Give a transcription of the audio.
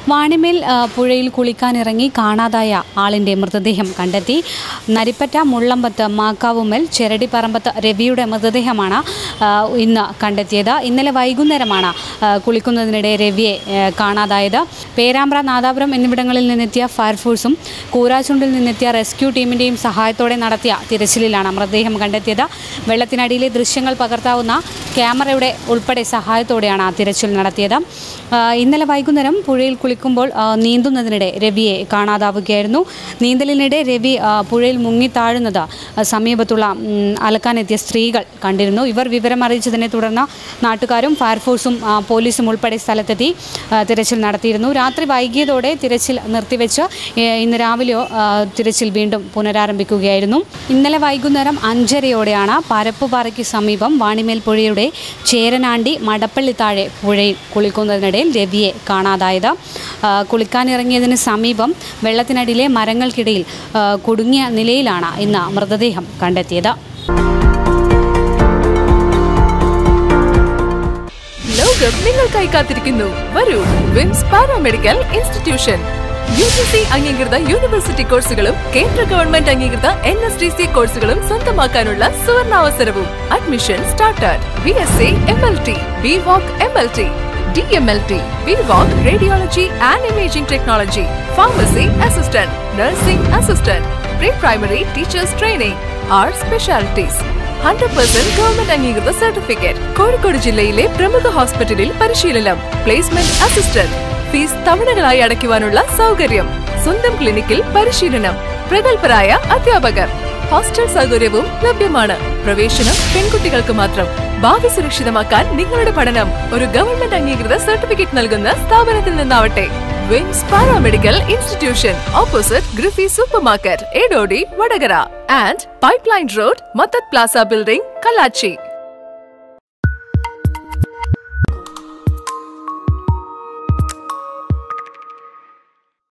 വാണിമേൽ ആ, പുഴയിൽ കുളിക്കാനിറങ്ങി കാണാതായ ആളിൻ്റെ മൃതദേഹം കണ്ടെത്തി നരിപ്പറ്റ മുള്ളമ്പത്ത് മാക്കാവുമ്മൽ ചെരടിപ്പറമ്പത്ത് രവിയുടെ മൃതദേഹമാണ് ആ, ഇന്ന് കണ്ടെത്തിയത് ഇന്നലെ വൈകുന്നേരമാണ് ആ, കുളിക്കുന്നതിനിടെ രവിയെ ആ, കാണാതായത് പേരാമ്പ്ര നാദാപുരം എന്നിവിടങ്ങളിൽ നിന്നെത്തിയ ഫയർഫോഴ്സും കൂരാച്ചുണ്ടിൽ നിന്നെത്തിയ റെസ്ക്യൂ ടീമിൻ്റെയും സഹായത്തോടെ നടത്തിയ തിരച്ചിലിലാണ് മൃതദേഹം കണ്ടെത്തിയത് വെള്ളത്തിനടിയിലെ ദൃശ്യങ്ങൾ പകർത്താവുന്ന ക്യാമറയുടെ ഉൾപ്പെടെ സഹായത്തോടെയാണ് ആ തിരച്ചിൽ നടത്തിയത് ആ, ഇന്നലെ വൈകുന്നേരം പുഴയിൽ കുളിക്കുമ്പോൾ ആ, നീന്തുന്നതിനിടെ രവിയെ കാണാതാവുകയായിരുന്നു നീന്തലിനിടെ രവി ആ, പുഴയിൽ മുങ്ങി താഴുന്നത് ആ, സമീപത്തുള്ള ഉം, അലക്കാനെത്തിയ സ്ത്രീകൾ കണ്ടിരുന്നു ഇവർ വിവരം അറിയിച്ചതിനെ തുടർന്ന് നാട്ടുകാരും ഫയർഫോഴ്സും ആ, പോലീസും ഉൾപ്പെടെ സ്ഥലത്തെത്തി ആ, തിരച്ചിൽ നടത്തിയിരുന്നു രാത്രി വൈകിയതോടെ തിരച്ചിൽ നിർത്തിവെച്ച് ഏ, ഇന്ന് രാവിലെയോ ആ, തിരച്ചിൽ വീണ്ടും പുനരാരംഭിക്കുകയായിരുന്നു ഇന്നലെ വൈകുന്നേരം അഞ്ചരയോടെയാണ് പരപ്പുപാറയ്ക്ക് സമീപം വാണിമേൽ പുഴയുടെ ചേരനാണ്ടി മടപ്പള്ളി താഴെ പുഴയിൽ കുളിക്കുന്നതിനിടയിൽ രവിയെ കാണാതായത് ആ, കുളിക്കാനിറങ്ങിയതിന് സമീപം വെള്ളത്തിനടിയിലെ മരങ്ങൾക്കിടയിൽ ആ, കുടുങ്ങിയ നിലയിലാണ് ഇന്ന് മൃതദേഹം കണ്ടെത്തിയത് ലോകം നിങ്ങൾക്കായി കാത്തിരിക്കുന്നു വരൂ VIMS paramedical institution U G C അംഗീകൃത യൂണിവേഴ്സിറ്റി കോഴ്സുകളും കേന്ദ്ര ഗവൺമെന്റ് അംഗീകൃത എൻ എസ് ഡി സി കോഴ്സുകളും സ്വന്തമാക്കാനുള്ള സുവർണാവസരവും admission started B S C M L T B voc M L T D M L T B voc radiology and imaging technology pharmacy assistant nursing assistant pre primary teachers training art specialities hundred percent government അംഗീകൃത certificate Kozhikode ജില്ലയിലെ പ്രമുഖ ഹോസ്പിറ്റലിൽ പരിശീലനം placement assistant fees തവണകളായി അടയ്ക്കുവാനുള്ള സൗകര്യം സ്വന്തം ക്ലിനിക്കിൽ പരിശീലനം പ്രഗത്ഭരായ അധ്യാപകർ ഹോസ്റ്റൽ സൗകര്യവും ലഭ്യമാണ് പ്രവേശനം പെൺകുട്ടികൾക്ക് മാത്രം ഭാവി സുരക്ഷിതമാക്കാൻ നിങ്ങളുടെ പഠനം ഒരു ഗവൺമെന്റ് അംഗീകൃത സർട്ടിഫിക്കറ്റ് നൽകുന്ന സ്ഥാപനത്തിൽ നിന്നാവട്ടെ VIMS paramedical institution opposite Griffy super market Edodi Vadakara and pipeline road Mathath plaza building Kalachi